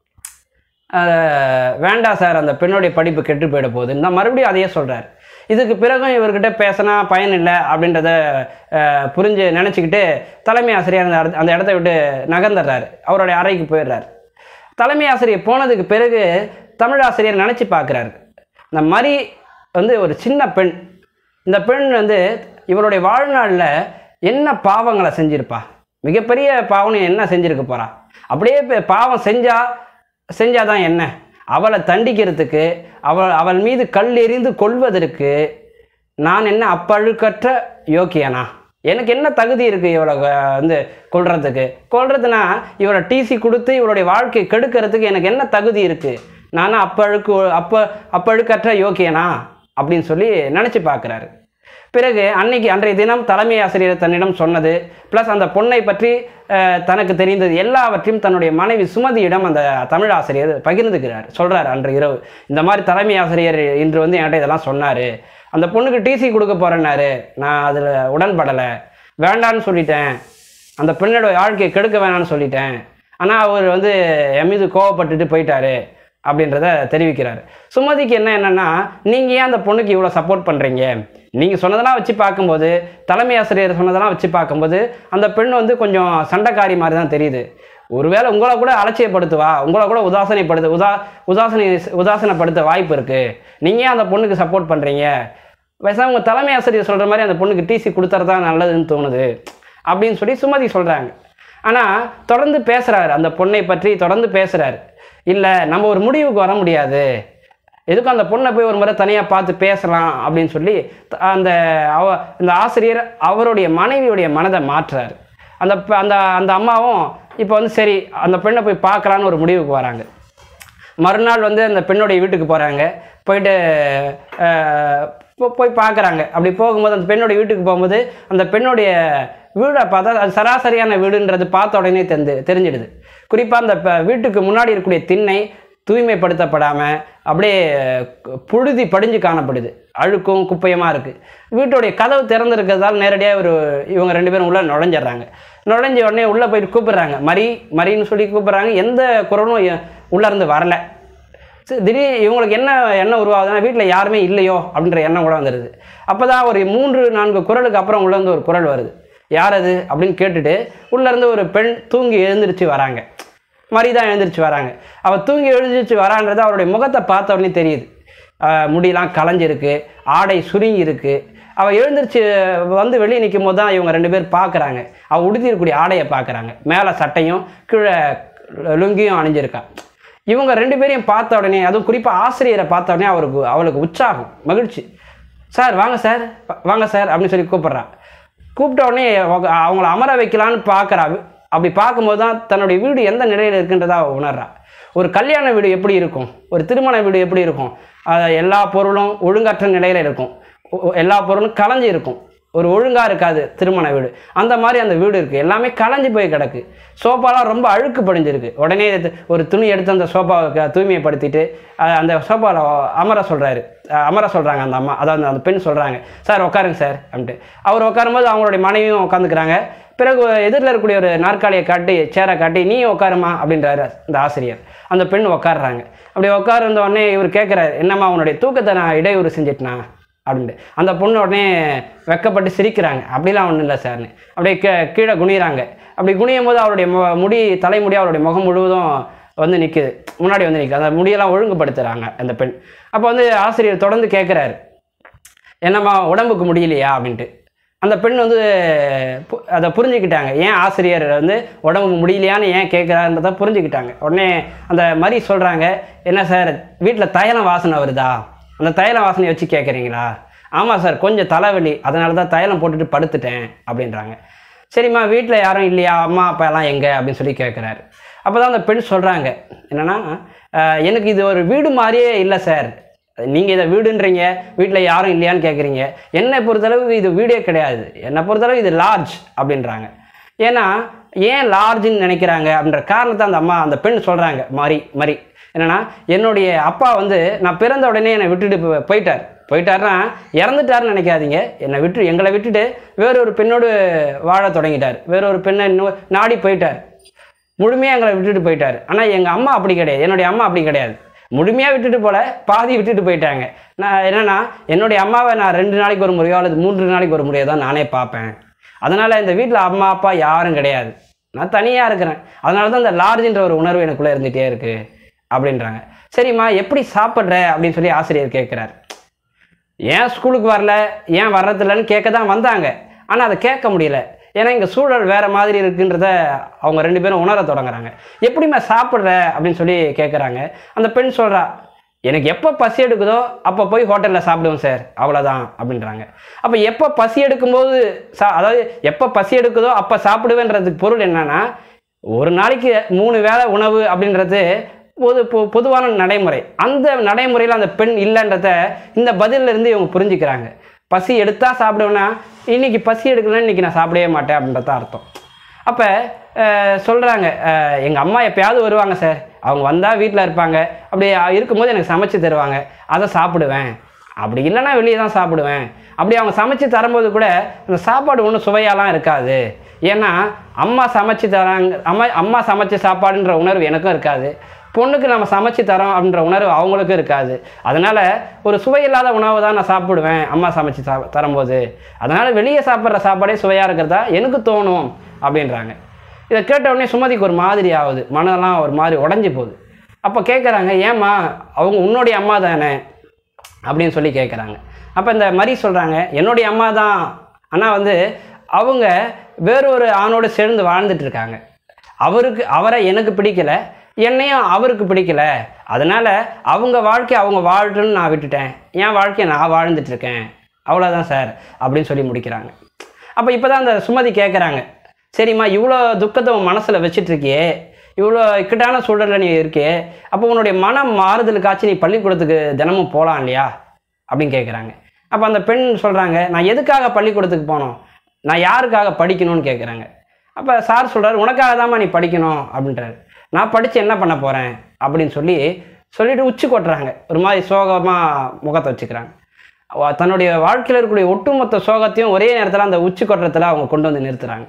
அஹ், வேண்டாம் சார் அந்த பெண்ணுடைய படிப்பு கெட்டு போயிட போகுதுன்னு தான் மறுபடியும் அதையே சொல்கிறார் இதுக்கு பிறகும் இவர்கிட்ட பேசினா பயன் இல்லை அப்படின்றத அஹ், புரிஞ்சு நினச்சிக்கிட்டு தலைமை ஆசிரியர் அந்த இடத்த- அந்த இடத்த விட்டு நகர்ந்துடுறாரு அவருடைய அறைக்கு போயிடுறாரு தலைமை ஆசிரியர் போனதுக்கு பிறகு தமிழ் ஆசிரியர் நினச்சி பார்க்குறாரு இந்த மாதிரி வந்து ஒரு சின்ன பெண் இந்த பெண் வந்து இவருடைய வாழ்நாளில் என்ன பாவங்களை செஞ்சிருப்பா மிகப்பெரிய பாவம் என்ன செஞ்சிருக்க போறா அப்படியே பே- பாவம் செஞ்சா செஞ்சாதான் என்ன அவளை தண்டிக்கிறதுக்கு அவள் அவள் மீது கல் எறிந்து கொள்வதற்கு நான் என்ன அப்பழுக்கற்ற யோக்கியனா எனக்கு என்ன தகுதி இருக்குது இவளை அஹ், வந்து கொள்றதுக்கு கொள்றதுனா இவளை டிசி கொடுத்து இவளுடைய வாழ்க்கை கெடுக்கிறதுக்கு எனக்கு என்ன தகுதி இருக்குது நானும் அப்பழுக்கு அப்ப அப்பழுக்கற்ற யோக்கியனா அப்படின்னு சொல்லி நினச்சி பார்க்குறாரு பிறகு அன்னைக்கு அன்றைய தினம் தலைமை ஆசிரியர் தன்னிடம் சொன்னது ப்ளஸ் அந்த பொண்ணை பற்றி அஹ், தனக்கு தெரிந்தது எல்லாவற்றையும் தன்னுடைய மனைவி சுமதியிடம் அந்த தமிழ் ஆசிரியர் பகிர்ந்துக்கிறார் சொல்கிறார் அன்று இரவு இந்த மாதிரி தலைமை ஆசிரியர் இன்று வந்து என்கிட்ட இதெல்லாம் சொன்னார் அந்த பொண்ணுக்கு டிசி கொடுக்க போகிறேன்னாரு நான் அதில் உடன்படலை வேண்டான்னு சொல்லிட்டேன் அந்த பெண்ணோட வாழ்க்கையை கெடுக்க வேணாம்னு சொல்லிட்டேன் ஆனால் அவர் வந்து என் மீது கோவப்பட்டுட்டு போயிட்டாரு அப்படின்றத தெரிவிக்கிறாரு சுமதிக்கு என்ன என்னன்னா நீங்கள் ஏன் அந்த பொண்ணுக்கு இவ்வளோ சப்போர்ட் பண்ணுறீங்க நீங்கள் சொன்னதெல்லாம் வச்சு பார்க்கும்போது தலைமை ஆசிரியர் சொன்னதெல்லாம் வச்சு பார்க்கும்போது அந்த பெண் வந்து கொஞ்சம் சண்டைக்காரி மாதிரி தான் தெரியுது ஒருவேளை உங்களை கூட அலட்சியப்படுத்துவா உங்களை கூட உதாசனைப்படுத்து உதா உதாசனை உதாசனப்படுத்த வாய்ப்பு இருக்குது நீங்கள் ஏன் அந்த பொண்ணுக்கு சப்போர்ட் பண்ணுறீங்க பேசாம உங்கள் தலைமை ஆசிரியர் சொல்கிற மாதிரி அந்த பொண்ணுக்கு டிசி கொடுத்துறதா நல்லதுன்னு தோணுது அப்படின்னு சொல்லி சுமதி சொல்கிறாங்க ஆனால் தொடர்ந்து பேசுகிறாரு அந்த பொண்ணை பற்றி தொடர்ந்து பேசுகிறாரு இல்லை நம்ம ஒரு முடிவுக்கு வர முடியாது எதுக்கும் அந்த பொண்ணை போய் ஒரு முறை தனியாக பார்த்து பேசலாம் அப்படின்னு சொல்லி த- அந்த அவ இந்த ஆசிரியர் அவருடைய மனைவியுடைய மனதை மாற்றுறாரு அந்த ப- அந்த அந்த அம்மாவும் இப்போ வந்து சரி அந்த பெண்ணை போய் பார்க்கலான்னு ஒரு முடிவுக்கு வராங்க மறுநாள் வந்து அந்த பெண்ணுடைய வீட்டுக்கு போகிறாங்க போயிட்டு அஹ், போ- போய் பார்க்குறாங்க அப்படி போகும்போது அந்த பெண்ணுடைய வீட்டுக்கு போகும்போது அந்த பெண்ணுடைய வீடை பார்த்தா அது சராசரியான வீடுன்றது பார்த்த உடனே தெரிஞ்சு தெரிஞ்சிடுது குறிப்பாக அந்த ப- வீட்டுக்கு முன்னாடி இருக்கக்கூடிய திண்ணை தூய்மைப்படுத்தப்படாமல் அப்படியே புழுதி படிஞ்சு காணப்படுது அழுக்கும் குப்பையமாக இருக்குது வீட்டுடைய கதவு திறந்திருக்கிறதால நேரடியாக ஒரு இவங்க ரெண்டு பேரும் உள்ளே நுழைஞ்சிடுறாங்க நுழைஞ்ச உடனே உள்ளே போயிட்டு கூப்பிடுறாங்க மரி மரின்னு சொல்லி கூப்பிடுறாங்க எந்த குரலும் எ- உள்ளே இருந்து வரல சரி, திடீர் இவங்களுக்கு என்ன எண்ணம் உருவாகுதுன்னா வீட்டில் யாருமே இல்லையோ அப்படின்ற எண்ணம் கூட வந்துடுது அப்போ தான் ஒரு மூன்று நான்கு குரலுக்கு அப்புறம் உள்ளே இருந்து ஒரு குரல் வருது யார் அது அப்படின்னு கேட்டுட்டு உள்ளேருந்து ஒரு பெண் தூங்கி எழுந்திருச்சு வராங்க மாதிரி தான் எழுந்திருச்சு வராங்க அவள் தூங்கி எழுந்திருச்சு வரான்றது அவருடைய முகத்தை பார்த்த உடனே தெரியுது ஆஹ் முடியெல்லாம் களைஞ்சிருக்கு ஆடை சுருங்கி இருக்கு அவள் எழுந்திருச்சு வந்து வெளியே நிற்கும் போது தான் இவங்க ரெண்டு பேர் பார்க்குறாங்க அவள் உடுத்திருக்கக்கூடிய ஆடையை பார்க்குறாங்க மேலே சட்டையும் கீழே லுங்கியும் அணிஞ்சிருக்கா இவங்க ரெண்டு பேரையும் பார்த்த உடனே அதுவும் குறிப்பாக ஆசிரியரை பார்த்த உடனே அவருக்கு அவளுக்கு உற்சாகம் மகிழ்ச்சி சார் வாங்க சார் வா- வாங்க சார் அப்படின்னு சொல்லி கூப்பிட்றா கூப்பிட்ட உடனே அவங்க- அவங்கள அமர வைக்கலான்னு பார்க்குறா அப்படி பார்க்கும்போது தான் தன்னுடைய வீடு எந்த நிலையில் இருக்குன்றதை அவள் உணர்றா ஒரு கல்யாண வீடு எப்படி இருக்கும் ஒரு திருமண வீடு எப்படி இருக்கும் அது எல்லா பொருளும் ஒழுங்கற்ற நிலையில் இருக்கும் ஒ- ஒ- எல்லா பொருளும் கலைஞ்சு இருக்கும் ஒரு ஒழுங்காக இருக்காது திருமண வீடு அந்த மாதிரி அந்த வீடு இருக்குது எல்லாமே கலைஞ்சு போய் கிடக்கு சோஃபாலாம் ரொம்ப அழுக்கு படிஞ்சிருக்கு உடனே இது- ஒரு துணி எடுத்து அந்த சோஃபாவை க- தூய்மைப்படுத்திட்டு அஹ், அந்த சோஃபாவில் அமர சொல்கிறாரு அமர சொல்கிறாங்க அந்த அம்மா அதாவது அந்த பெண் சொல்கிறாங்க சார் உட்காருங்க சார் அப்படின்ட்டு அவர் உட்காரும்போது அவங்களுடைய மனைவியும் உட்காந்துக்கிறாங்க பிறகு எதிரில் இருக்கக்கூடிய ஒரு நாற்காலியை காட்டி சேரை காட்டி நீ உட்காருமா அப்படின்றாரு இந்த ஆசிரியர் அந்த பெண் உட்காடுறாங்க அப்படி உட்கார்ந்த உடனே இவர் கேட்குறாரு என்னம்மா உன்னுடைய தூக்கத்தை நான் இடையூறு செஞ்சிட்டேனா அப்படின்ட்டு அந்த பொண்ணு உடனே வெக்கப்பட்டு சிரிக்கிறாங்க அப்படிலாம் ஒன்றும் இல்லை சார்னு அப்படியே கீ கீழே குனிகிறாங்க அப்படி குனியும் போது அவருடைய மு முடி தலைமுடி அவருடைய முகம் முழுவதும் வந்து நிற்குது முன்னாடி வந்து நிற்குது அந்த முடியெல்லாம் ஒழுங்குபடுத்துகிறாங்க அந்த பெண் அப்போ வந்து ஆசிரியர் தொடர்ந்து கேட்குறாரு என்னம்மா உடம்புக்கு முடியலையா அப்படின்ட்டு அந்த பெண் வந்து பு- அதை புரிஞ்சுக்கிட்டாங்க ஏன் ஆசிரியர் வந்து உடம்புக்கு முடியலையான்னு ஏன் கேட்குறான்றத புரிஞ்சுக்கிட்டாங்க உடனே அந்த மாதிரி சொல்கிறாங்க என்ன சார் வீட்டில் தைலம் வாசனை வருதா அந்த தைலம் வாசனையை வச்சு கேட்குறீங்களா ஆமாம் சார் கொஞ்சம் தலைவலி அதனால தான் தைலம் போட்டுட்டு படுத்துட்டேன் அப்படின்றாங்க சரிம்மா வீட்டில் யாரும் இல்லையா அம்மா அப்பா எல்லாம் எங்கே அப்படின்னு சொல்லி கேட்குறாரு அப்போ தான் அந்த பெண் சொல்கிறாங்க என்னென்னா எனக்கு இது ஒரு வீடு மாதிரியே இல்லை சார் நீங்கள் இதை வீடுன்றீங்க வீட்டில் யாரும் இல்லையான்னு கேட்குறீங்க என்னை பொறுத்தளவுக்கு இது வீடே கிடையாது என்னை பொறுத்தளவு இது லார்ஜ் அப்படின்றாங்க ஏன்னா ஏன் லார்ஜ்னு நினைக்கிறாங்க அப்படின்ற காரணத்தை அந்த அம்மா அந்த பெண் சொல்கிறாங்க மரி மரி என்னன்னா என்னுடைய அப்பா வந்து நான் பிறந்த உடனே என்னை விட்டுட்டு போ- போயிட்டார் போயிட்டாருன்னா இறந்துட்டாருன்னு நினைக்காதீங்க என்னை விட்டு எங்களை விட்டுட்டு வேறொரு பெண்ணோடு வாழ தொடங்கிட்டார் வேறொரு பெண்ணை இன்னும் நாடி போயிட்டார் முழுமையாக எங்களை விட்டுட்டு போயிட்டார் ஆனால் எங்கள் அம்மா அப்படி கிடையாது என்னுடைய அம்மா அப்படி கிடையாது முழுமையாக விட்டுட்டு போல பாதி விட்டுட்டு போயிட்டாங்க நான் என்னென்னா என்னுடைய அம்மாவை நான் ரெண்டு நாளைக்கு ஒரு முறையோ அல்லது மூன்று நாளைக்கு ஒரு முறையோ தான் நானே பார்ப்பேன் அதனால் இந்த வீட்டில் அம்மா அப்பா யாரும் கிடையாது நான் தனியாக இருக்கிறேன் அதனால தான் இந்த லார்ஜ்ன்ற ஒரு உணர்வு எனக்குள்ளே இருந்துகிட்டே இருக்குது அப்படின்றாங்க சரிம்மா எப்படி சாப்பிட்ற அப்படின்னு சொல்லி ஆசிரியர் கேட்குறாரு ஏன் ஸ்கூலுக்கு வரல ஏன் வர்றதில்லன்னு கேட்க தான் வந்தாங்க ஆனால் அதை கேட்க முடியல ஏன்னா இங்கே சூழல் வேறு மாதிரி இருக்குன்றத அவங்க ரெண்டு பேரும் உணர தொடங்குறாங்க எப்படிம்மா சாப்பிட்ற அப்படின்னு சொல்லி கேட்குறாங்க அந்த பெண் சொல்கிறா எனக்கு எப்போ பசி எடுக்குதோ அப்போ போய் ஹோட்டலில் சாப்பிடுவேன் சார் அவ்வளோதான் அப்படின்றாங்க அப்போ எப்போ பசி எடுக்கும்போது சா அதாவது எப்போ பசி எடுக்குதோ அப்போ சாப்பிடுவேன்றதுக்கு பொருள் என்னன்னா ஒரு நாளைக்கு மூணு வேளை உணவு அப்படின்றது பொது பொ- பொதுவான நடைமுறை அந்த நடைமுறையில் அந்த பெண் இல்லைன்றத இந்த பதில்ல இருந்து இவங்க புரிஞ்சுக்கிறாங்க பசி எடுத்தா சாப்பிடுவேன்னா இன்னைக்கு பசி எடுக்கலன்னா இன்னைக்கு நான் சாப்பிடவே மாட்டேன் அப்படின்றத அர்த்தம் அப்போ சொல்கிறாங்க எங்கள் அம்மா எப்பயாவது வருவாங்க சார் அவங்க வந்தால் வீட்டில் இருப்பாங்க அப்படி இருக்கும்போது எனக்கு சமைச்சு தருவாங்க அதை சாப்பிடுவேன் அப்படி இல்லைன்னா வெளியே தான் சாப்பிடுவேன் அப்படி அவங்க சமைச்சு தரும்போது கூட அந்த சாப்பாடு ஒன்றும் சுவையாலாம் இருக்காது ஏன்னா அம்மா சமைச்சு தராங்க அம்மா அம்மா சமைச்ச சாப்பாடுன்ற உணர்வு எனக்கும் இருக்காது பொண்ணுக்கு நம்ம சமைச்சு தரோம் அப்படின்ற உணர்வு அவங்களுக்கும் இருக்காது அதனால் ஒரு சுவையில்லாத உணவு தான் நான் சாப்பிடுவேன் அம்மா சமைச்சு சா தரும்போது அதனால் வெளியே சாப்பிட்ற சாப்பாடே சுவையாக இருக்கிறதா எனக்கு தோணும் அப்படின்றாங்க இதை கேட்ட உடனே சுமதிக்கு ஒரு மாதிரி ஆகுது மனதெல்லாம் ஒரு மாதிரி உடஞ்சி போகுது அப்போ கேட்குறாங்க ஏம்மா அவங்க உன்னுடைய அம்மா தானே அப்படின்னு சொல்லி கேட்குறாங்க அப்போ இந்த மாதிரி சொல்கிறாங்க என்னுடைய அம்மா தான் ஆனால் வந்து அவங்க வேறொரு ஆணோடு சேர்ந்து வாழ்ந்துட்டு இருக்காங்க அவருக்கு அவரை எனக்கு பிடிக்கல என்னையும் அவருக்கு பிடிக்கல அதனால் அவங்க வாழ்க்கை அவங்க வாழ்றன்னு நான் விட்டுட்டேன் என் வாழ்க்கையை நான் வாழ்ந்துட்டு இருக்கேன் அவ்வளோதான் சார் அப்படின்னு சொல்லி முடிக்கிறாங்க அப்போ இப்போ தான் அந்த சுமதி கேட்குறாங்க சரிம்மா இவ்வளோ துக்கத்தை உன் மனசில் வச்சிட்டு இருக்கியே இவ்வளோ இக்கட்டான சூழலில் நீ இருக்கே அப்போ உன்னுடைய மனம் மாறுதலுக்காச்சும் நீ பள்ளிக்கூடத்துக்கு தினமும் போகலாம் இல்லையா அப்படின்னு கேட்குறாங்க அப்போ அந்த பெண் சொல்கிறாங்க நான் எதுக்காக பள்ளிக்கூடத்துக்கு போனோம் நான் யாருக்காக படிக்கணும்னு கேட்குறாங்க அப்போ சார் சொல்கிறார் உனக்காக தாம்மா நீ படிக்கணும் அப்படின்றாரு நான் படித்து என்ன பண்ண போகிறேன் அப்படின்னு சொல்லி சொல்லிட்டு உச்சி கொட்டுறாங்க ஒரு மாதிரி சோகமாக முகத்தை வச்சுக்கிறாங்க அவ- தன்னுடைய வாழ்க்கையில் இருக்கக்கூடிய ஒட்டுமொத்த சோகத்தையும் ஒரே நேரத்தில் அந்த உச்சி கொட்டுறதுல அவங்க கொண்டு வந்து நிறுத்துறாங்க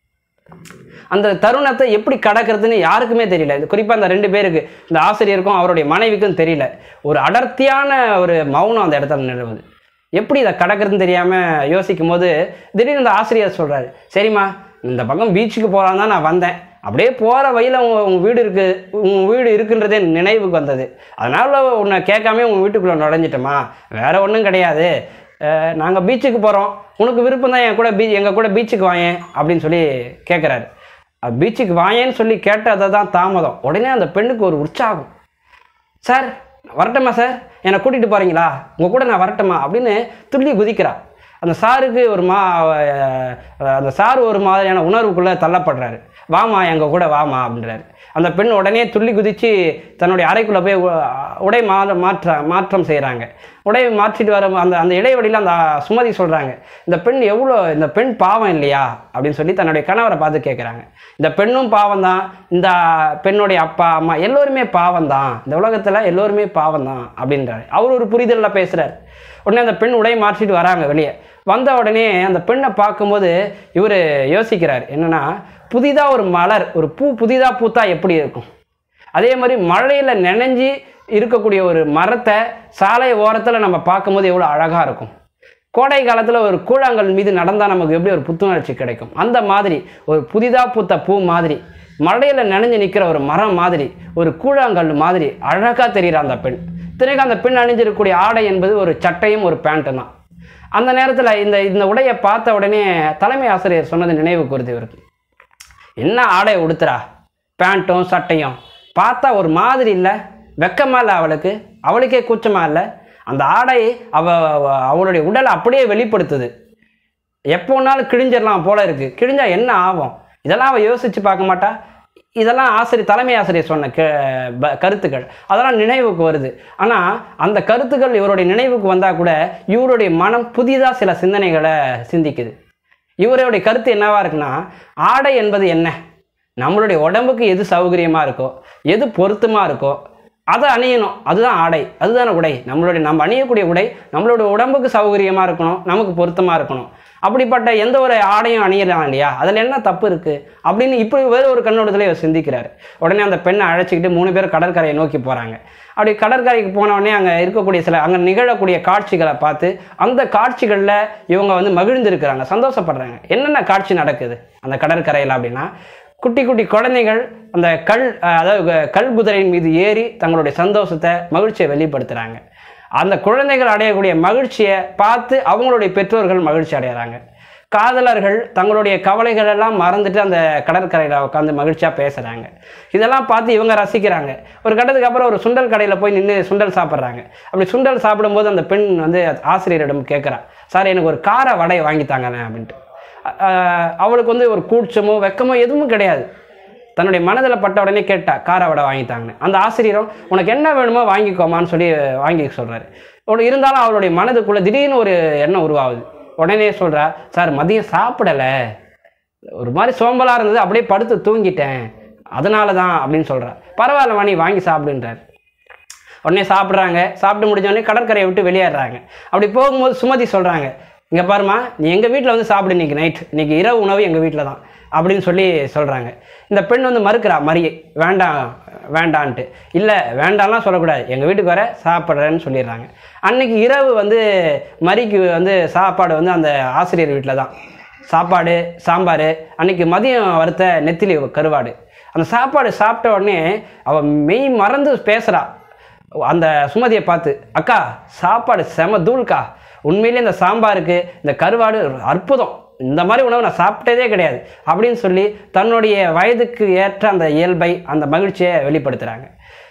அந்த தருணத்தை எப்படி கடக்கிறதுன்னு யாருக்குமே தெரியல இது குறிப்பாக அந்த ரெண்டு பேருக்கு இந்த ஆசிரியருக்கும் அவருடைய மனைவிக்கும் தெரியல ஒரு அடர்த்தியான ஒரு மௌனம் அந்த இடத்துல நிலவுது எப்படி இதை கடக்கிறதுன்னு தெரியாமல் யோசிக்கும் போது திடீர்னு இந்த ஆசிரியர் சொல்கிறாரு சரிம்மா இந்த பக்கம் பீச்சுக்கு போகலான் தான் நான் வந்தேன் அப்படியே போகிற வழியில் உங்கள் உங்கள் வீடு இருக்குது உங்கள் வீடு இருக்குன்றதே நினைவுக்கு வந்தது அதனால் உன்னை கேட்காம உங்கள் வீட்டுக்குள்ளே நுழைஞ்சிட்டோமா வேற ஒன்றும் கிடையாது நாங்கள் பீச்சுக்கு போகிறோம் உனக்கு விருப்பம் தான் என் கூட பீ எங்கள் கூட பீச்சுக்கு வாயேன் அப்படின்னு சொல்லி கேட்குறாரு பீச்சுக்கு வாயேன்னு சொல்லி கேட்டதை தான் தாமதம் உடனே அந்த பெண்ணுக்கு ஒரு உற்சாகம் சார் வரட்டுமா சார் என்னை கூட்டிகிட்டு போகிறீங்களா உங்கள் கூட நான் வரட்டுமா அப்படின்னு துள்ளி குதிக்கிறா அந்த சாருக்கு ஒரு மா அஹ், அந்த சார் ஒரு மாதிரியான உணர்வுக்குள்ளே தள்ளப்படுறாரு வாமா எங்கள் கூட வாமா அப்படின்றாரு அந்த பெண் உடனே துள்ளி குதித்து தன்னுடைய அறைக்குள்ளே போய் உ- உடை மா மாற்ற மாற்றம் செய்கிறாங்க உடை மாற்றிட்டு வர அந்த அந்த இடைவெளியில் அந்த சுமதி சொல்கிறாங்க இந்த பெண் எவ்வளோ இந்த பெண் பாவம் இல்லையா அப்படின்னு சொல்லி தன்னுடைய கணவரை பார்த்து கேட்குறாங்க இந்த பெண்ணும் பாவம் தான் இந்த பெண்ணுடைய அப்பா அம்மா எல்லோருமே பாவம் தான் இந்த உலகத்தில் எல்லோருமே பாவம் தான் அப்படின்றாரு அவர் ஒரு புரிதலில் பேசுகிறார் உடனே அந்த பெண் உடை மாற்றிட்டு வராங்க வெளியே வந்த உடனே அந்த பெண்ணை பார்க்கும்போது இவர் யோசிக்கிறார் என்னன்னா புதிதாக ஒரு மலர் ஒரு பூ புதிதாக பூத்தா எப்படி இருக்கும் அதே மாதிரி மழையில் நனைஞ்சி இருக்கக்கூடிய ஒரு மரத்தை சாலை ஓரத்தில் நம்ம பார்க்கும்போது எவ்வளோ அழகாக இருக்கும் கோடை காலத்தில் ஒரு கூழாங்கல் மீது நடந்தால் நமக்கு எப்படி ஒரு புத்துணர்ச்சி கிடைக்கும் அந்த மாதிரி ஒரு புதிதாக பூத்த பூ மாதிரி மழையில் நனைஞ்சு நிற்கிற ஒரு மரம் மாதிரி ஒரு கூழாங்கல் மாதிரி அழகாக தெரிகிற அந்த பெண் இத்தனைக்கும் அந்த பெண் அணிஞ்சிருக்கக்கூடிய ஆடை என்பது ஒரு சட்டையும் ஒரு பேண்ட்டும் தான் அந்த நேரத்தில் இந்த இந்த உடையை பார்த்த உடனே தலைமை ஆசிரியர் சொன்னது நினைவுக்கு வருது இவருக்கு என்ன ஆடை உடுத்துறா பேண்ட்டும் சட்டையும் பார்த்தா ஒரு மாதிரி இல்லை வெக்கமா இல்லை அவளுக்கு அவளுக்கே கூச்சமா இல்லை அந்த ஆடை அவ அவ- அவளுடைய உடலை அப்படியே வெளிப்படுத்துது எப்போனாலும் கிழிஞ்சிடலாம் போல இருக்கு கிழிஞ்சா என்ன ஆகும் இதெல்லாம் அவள் யோசிச்சு பார்க்க மாட்டா இதெல்லாம் ஆசிரியர் தலைமை ஆசிரியர் சொன்ன க ப- கருத்துக்கள் அதெல்லாம் நினைவுக்கு வருது ஆனால் அந்த கருத்துக்கள் இவருடைய நினைவுக்கு வந்தால் கூட இவருடைய மனம் புதிதாக சில சிந்தனைகளை சிந்திக்குது இவருடைய கருத்து என்னவா இருக்குன்னா ஆடை என்பது என்ன நம்மளுடைய உடம்புக்கு எது சௌகரியமாக இருக்கோ எது பொருத்தமாக இருக்கோ அதை அணியணும் அதுதான் ஆடை அதுதானே உடை நம்மளுடைய நம்ம அணியக்கூடிய உடை நம்மளுடைய உடம்புக்கு சௌகரியமாக இருக்கணும் நமக்கு பொருத்தமாக இருக்கணும் அப்படிப்பட்ட எந்த ஒரு ஆடையும் அணியலாம் இல்லையா அதில் என்ன தப்பு இருக்குது அப்படின்னு இப்படி வேறு ஒரு கண்ணோட்டத்தில் இவர் சிந்திக்கிறார் உடனே அந்த பெண்ணை அழைச்சிக்கிட்டு மூணு பேர் கடற்கரையை நோக்கி போகிறாங்க அப்படி கடற்கரைக்கு போன உடனே அங்கே இருக்கக்கூடிய சில அங்கே நிகழக்கூடிய காட்சிகளை பார்த்து அந்த காட்சிகளில் இவங்க வந்து மகிழ்ந்திருக்கிறாங்க சந்தோஷப்படுறாங்க என்னென்ன காட்சி நடக்குது அந்த கடற்கரையில் அப்படின்னா குட்டி குட்டி குழந்தைகள் அந்த கல் அஹ், அதாவது க- கல் குதிரையின் மீது ஏறி தங்களுடைய சந்தோஷத்தை மகிழ்ச்சியை வெளிப்படுத்துகிறாங்க அந்த குழந்தைகள் அடையக்கூடிய மகிழ்ச்சியை பார்த்து அவங்களுடைய பெற்றோர்கள் மகிழ்ச்சி அடைகிறாங்க காதலர்கள் தங்களுடைய கவலைகள் எல்லாம் மறந்துட்டு அந்த கடற்கரையில் உட்காந்து மகிழ்ச்சியாக பேசுகிறாங்க இதெல்லாம் பார்த்து இவங்க ரசிக்கிறாங்க ஒரு கட்டத்துக்கு அப்புறம் ஒரு சுண்டல் கடையில் போய் நின்று சுண்டல் சாப்பிட்றாங்க அப்படி சுண்டல் சாப்பிடும்போது அந்த பெண் வந்து ஆசிரியரிடம் கேட்குறா சார் எனக்கு ஒரு கார வடை வாங்கித்தாங்கண்ணே அப்படின்ட்டு அஹ் அவளுக்கு வந்து ஒரு கூச்சமோ வெக்கமோ எதுவும் கிடையாது தன்னுடைய மனதில் பட்ட உடனே கேட்டா கார வடை வாங்கித்தாங்கன்னு அந்த ஆசிரியரும் உனக்கு என்ன வேணுமோ வாங்கிக்கோமான்னு சொல்லி வாங்கி சொல்கிறாரு உனக்கு இருந்தாலும் அவளுடைய மனதுக்குள்ளே திடீர்னு ஒரு எண்ணம் உருவாகுது உடனே சொல்கிறா சார் மதியம் சாப்பிடலை ஒரு மாதிரி சோம்பலாக இருந்தது அப்படியே படுத்து தூங்கிட்டேன் அதனால தான் அப்படின்னு சொல்கிறா பரவாயில்ல வாணி வாங்கி சாப்பிடுன்றார் உடனே சாப்பிட்றாங்க சாப்பிட்டு முடிஞ்ச உடனே கடற்கரையை விட்டு வெளியேறாங்க அப்படி போகும்போது சுமதி சொல்கிறாங்க இங்கே பாருமா நீ எங்கள் வீட்டில் வந்து சாப்பிடு இன்னைக்கு நைட் இன்னைக்கு இரவு உணவு எங்கள் வீட்டில் தான் அப்படின்னு சொல்லி சொல்கிறாங்க இந்த பெண் வந்து மறுக்கிறா மரியை வேண்டாம் வேண்டான்ட்டு இல்லை வேண்டாம்லாம் சொல்லக்கூடாது எங்கள் வீட்டுக்கு வர சாப்பிட்றேன்னு சொல்லிடுறாங்க அன்னைக்கு இரவு வந்து மரிக்கு வந்து சாப்பாடு வந்து அந்த ஆசிரியர் வீட்டில் தான் சாப்பாடு சாம்பார் அன்னைக்கு மதியம் வறுத்த நெத்திலி கருவாடு அந்த சாப்பாடு சாப்பிட்ட உடனே அவள் மெய் மறந்து பேசுகிறா அந்த சுமதியை பார்த்து அக்கா சாப்பாடு செம தூள்க்கா உண்மையிலே இந்த சாம்பாருக்கு இந்த கருவாடு அற்புதம் இந்த மாதிரி உணவு நான் சாப்பிட்டதே கிடையாது அப்படின்னு சொல்லி தன்னுடைய வயதுக்கு ஏற்ற அந்த இயல்பை அந்த மகிழ்ச்சியை வெளிப்படுத்துகிறாங்க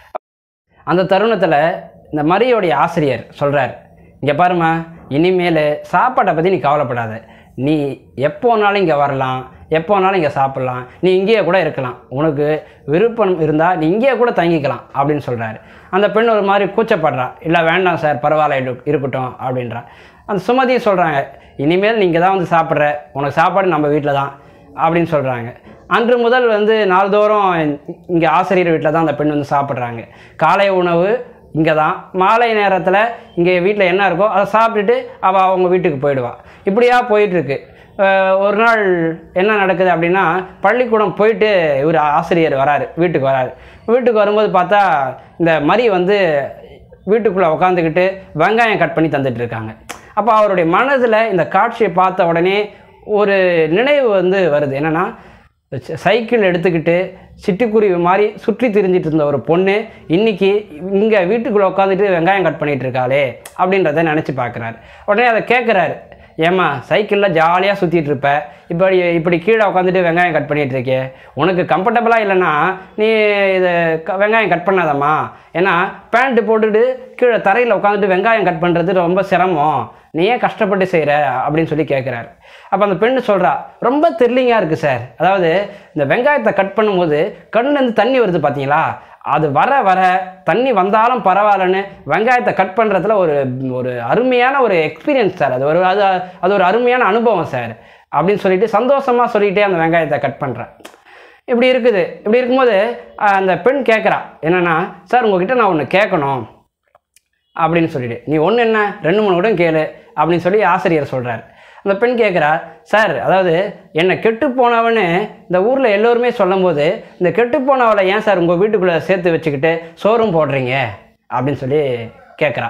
அந்த தருணத்தில் இந்த மரியோடைய ஆசிரியர் சொல்கிறார் இங்கே பாருமா இனிமேல் சாப்பாட்டை பற்றி நீ கவலைப்படாத நீ எப்போனாலும் இங்கே வரலாம் எப்போனாலும் இங்கே சாப்பிட்லாம் நீ இங்கேயே கூட இருக்கலாம் உனக்கு விருப்பம் இருந்தால் நீ இங்கேயே கூட தங்கிக்கலாம் அப்படின்னு சொல்கிறாரு அந்த பெண் ஒரு மாதிரி கூச்சப்படுறா இல்லை வேண்டாம் சார் பரவாயில்ல இரு- இருக்கட்டும் அப்படின்றா அந்த சுமதியும் சொல்கிறாங்க இனிமேல் நீங்கள் தான் வந்து சாப்பிட்ற உனக்கு சாப்பாடு நம்ம வீட்டில் தான் அப்படின்னு சொல்கிறாங்க அன்று முதல் வந்து நாள்தோறும் இங்கே ஆசிரியர் வீட்டில் தான் அந்த பெண் வந்து சாப்பிட்றாங்க காலை உணவு இங்கே தான் மாலை நேரத்தில் இங்கே வீட்டில் என்ன இருக்கோ அதை சாப்பிட்டுட்டு அவள் அவங்க வீட்டுக்கு போயிடுவாள் இப்படியா போயிட்டுருக்கு ஒரு நாள் என்ன நடக்குது அப்படின்னா பள்ளிக்கூடம் போயிட்டு இவர் ஆசிரியர் வராரு வீட்டுக்கு வராரு வீட்டுக்கு வரும்போது பார்த்தா இந்த மரி வந்து வீட்டுக்குள்ளே உட்காந்துக்கிட்டு வெங்காயம் கட் பண்ணி தந்துட்டு இருக்காங்க அப்போ அவருடைய மனதில் இந்த காட்சியை பார்த்த உடனே ஒரு நினைவு வந்து வருது என்னென்னா ச- சைக்கிள் எடுத்துக்கிட்டு சிட்டுக்குருவி மாதிரி சுற்றி திரிஞ்சிட்டு இருந்த ஒரு பொண்ணு இன்னைக்கு இங்கே வீட்டுக்குள்ளே உட்காந்துட்டு வெங்காயம் கட் பண்ணிட்டு இருக்காளே அப்படின்றத நினச்சி பார்க்குறாரு உடனே அதை கேட்குறாரு ஏம்மா சைக்கிளில் ஜாலியாக சுற்றிட்டு இருப்ப இப்படி இப்படி கீழே உட்காந்துட்டு வெங்காயம் கட் பண்ணிட்டு இருக்கே உனக்கு கம்ஃபர்டபுளாக இல்லைன்னா நீ இதை க- வெங்காயம் கட் பண்ணாதம்மா ஏன்னா பேண்ட்டு போட்டுட்டு கீழே தரையில் உட்காந்துட்டு வெங்காயம் கட் பண்ணுறது ரொம்ப சிரமம் நீ ஏன் கஷ்டப்பட்டு செய்கிற அப்படின்னு சொல்லி கேட்குறாரு அப்போ அந்த பெண்ணு சொல்கிறா ரொம்ப த்ரில்லிங்காக இருக்குது சார் அதாவது இந்த வெங்காயத்தை கட் பண்ணும்போது கண்ணுலேருந்து தண்ணி வருது பார்த்தீங்களா அது வர வர தண்ணி வந்தாலும் பரவாயில்லன்னு வெங்காயத்தை கட் பண்ணுறதுல ஒரு ஒரு அருமையான ஒரு எக்ஸ்பீரியன்ஸ் சார் அது ஒரு அது அது ஒரு அருமையான அனுபவம் சார் அப்படின்னு சொல்லிட்டு சந்தோஷமாக சொல்லிகிட்டே அந்த வெங்காயத்தை கட் பண்ணுறேன் இப்படி இருக்குது இப்படி இருக்கும்போது அஹ், அந்த பெண் கேட்குறா என்னென்னா சார் உங்ககிட்ட நான் ஒன்று கேட்கணும் அப்படின்னு சொல்லிட்டு நீ ஒன்று என்ன ரெண்டு மூணு கூட கேளு அப்படின்னு சொல்லி ஆசிரியர் சொல்கிறார் அந்த பெண் கேட்குறா சார் அதாவது என்னை கெட்டு போனவன்னு இந்த ஊரில் எல்லோருமே சொல்லும்போது இந்த கெட்டு போனவளை ஏன் சார் உங்கள் வீட்டுக்குள்ளே சேர்த்து வச்சுக்கிட்டு சோறும் போடுறீங்க அப்படின்னு சொல்லி கேட்குறா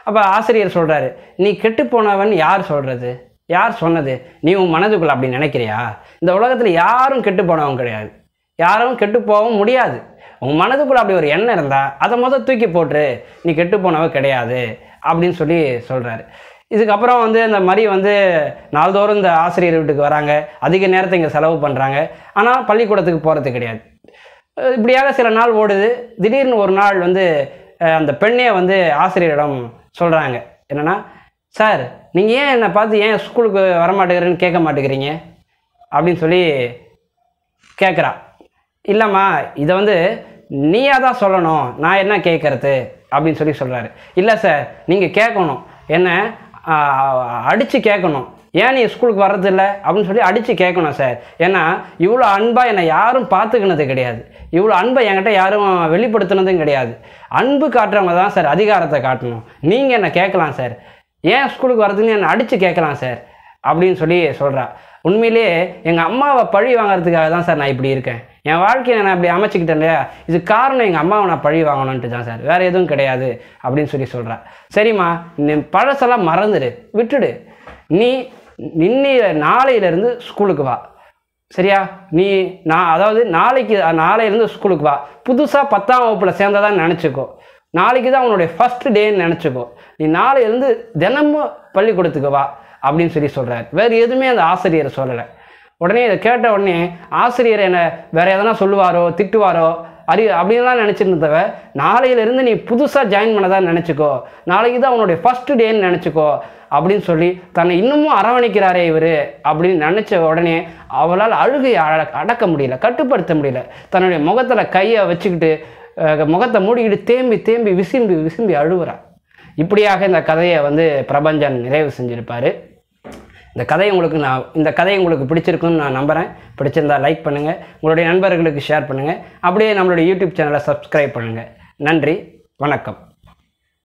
அப்போ ஆசிரியர் சொல்கிறாரு நீ கெட்டு போனவன் யார் சொல்கிறது யார் சொன்னது நீ உன் மனதுக்குள்ள அப்படி நினைக்கிறியா இந்த உலகத்தில் யாரும் கெட்டு போனவங்க கிடையாது யாரும் கெட்டு போகவும் முடியாது உன் மனதுக்குள்ள அப்படி ஒரு எண்ணம் இருந்தால் அதை முத தூக்கி போட்டுரு நீ கெட்டு போனவ கிடையாது அப்படின்னு சொல்லி சொல்கிறாரு இதுக்கப்புறம் வந்து இந்த மாதிரி வந்து நாள்தோறும் இந்த ஆசிரியர் வீட்டுக்கு வராங்க அதிக நேரத்தை இங்கே செலவு பண்ணுறாங்க ஆனால் பள்ளிக்கூடத்துக்கு போகிறது கிடையாது அஹ் இப்படியாக சில நாள் ஓடுது திடீர்னு ஒரு நாள் வந்து அஹ் அந்த பெண்ணே வந்து ஆசிரியரிடம் சொல்கிறாங்க என்னென்னா சார் நீங்கள் ஏன் என்னை பார்த்து ஏன் ஸ்கூலுக்கு வரமாட்டேங்கிறேன்னு கேட்க மாட்டேங்கிறீங்க அப்படின்னு சொல்லி கேட்குறா இல்லைம்மா இதை வந்து நீயாக தான் சொல்லணும் நான் என்ன கேட்குறது அப்படின்னு சொல்லி சொல்கிறாரு இல்லை சார் நீங்கள் கேட்கணும் என்ன அடித்து கேட்கணும் ஏன் நீ ஸ்கூலுக்கு வர்றதில்ல அப்படின்னு சொல்லி அடித்து கேட்கணும் சார் ஏன்னா இவ்வளோ அன்பாக என்னை யாரும் பார்த்துக்கினது கிடையாது இவ்வளோ அன்பை என்கிட்ட யாரும் வெளிப்படுத்தினதும் கிடையாது அன்பு காட்டுறவங்க தான் சார் அதிகாரத்தை காட்டணும் நீங்கள் என்ன கேட்கலாம் சார் ஏன் ஸ்கூலுக்கு வர்றதுன்னு என்னை அடித்து கேட்கலாம் சார் அப்படின்னு சொல்லி சொல்கிறா உண்மையிலேயே எங்கள் அம்மாவை பழி வாங்குறதுக்காக தான் சார் நான் இப்படி இருக்கேன் என் வாழ்க்கையை நான் இப்படி அமைச்சிக்கிட்டேன் இல்லையா இது காரணம் எங்கள் அம்மாவை நான் பழி வாங்கணுன்ட்டு தான் சார் வேறு எதுவும் கிடையாது அப்படின்னு சொல்லி சொல்கிறா சரிம்மா நீ பழசெல்லாம் மறந்துடு விட்டுடு நீ இன்னி நாளையிலேருந்து ஸ்கூலுக்கு வா சரியா நீ நான் அதாவது நாளைக்கு நாளையிலேருந்து ஸ்கூலுக்கு வா புதுசாக பத்தாம் வகுப்பில் சேர்ந்ததான் நினச்சிக்கோ நாளைக்கு தான் உன்னுடைய ஃபஸ்ட் டேன்னு நினச்சிக்கோ நீ நாளையிலேருந்து தினமும் பள்ளிக்கூடத்துக்கு வா அப்படின்னு சொல்லி சொல்கிறார் வேறு எதுவுமே அந்த ஆசிரியர் சொல்லலை உடனே இதை கேட்ட உடனே ஆசிரியர் என்னை வேறு எதனா சொல்லுவாரோ திட்டுவாரோ அறி அப்படின்லாம் நினச்சிருந்தவ நாளையிலேருந்து நீ புதுசாக ஜாயின் பண்ணதா நினச்சிக்கோ நாளைக்கு தான் உன்னுடைய ஃபஸ்ட்டு டேன்னு நினச்சிக்கோ அப்படின்னு சொல்லி தன்னை இன்னமும் அரவணைக்கிறாரே இவர் அப்படின்னு நினச்ச உடனே அவளால் அழுகையை அட- அடக்க முடியல கட்டுப்படுத்த முடியல தன்னுடைய முகத்தில் கையை வச்சுக்கிட்டு அஹ், முகத்தை மூடிக்கிட்டு தேம்பி தேம்பி விசும்பி விசும்பி அழுவுறா இப்படியாக இந்த கதையை வந்து பிரபஞ்சன் நிறைவு செஞ்சிருப்பாரு இந்த கதை உங்களுக்கு நான் இந்த கதை உங்களுக்கு பிடிச்சிருக்குன்னு நான் நம்புகிறேன் பிடிச்சிருந்தா லைக் பண்ணுங்கள் உங்களுடைய நண்பர்களுக்கு ஷேர் பண்ணுங்கள் அப்படியே நம்மளுடைய யூடியூப் சேனலை சப்ஸ்கிரைப் பண்ணுங்கள் நன்றி வணக்கம்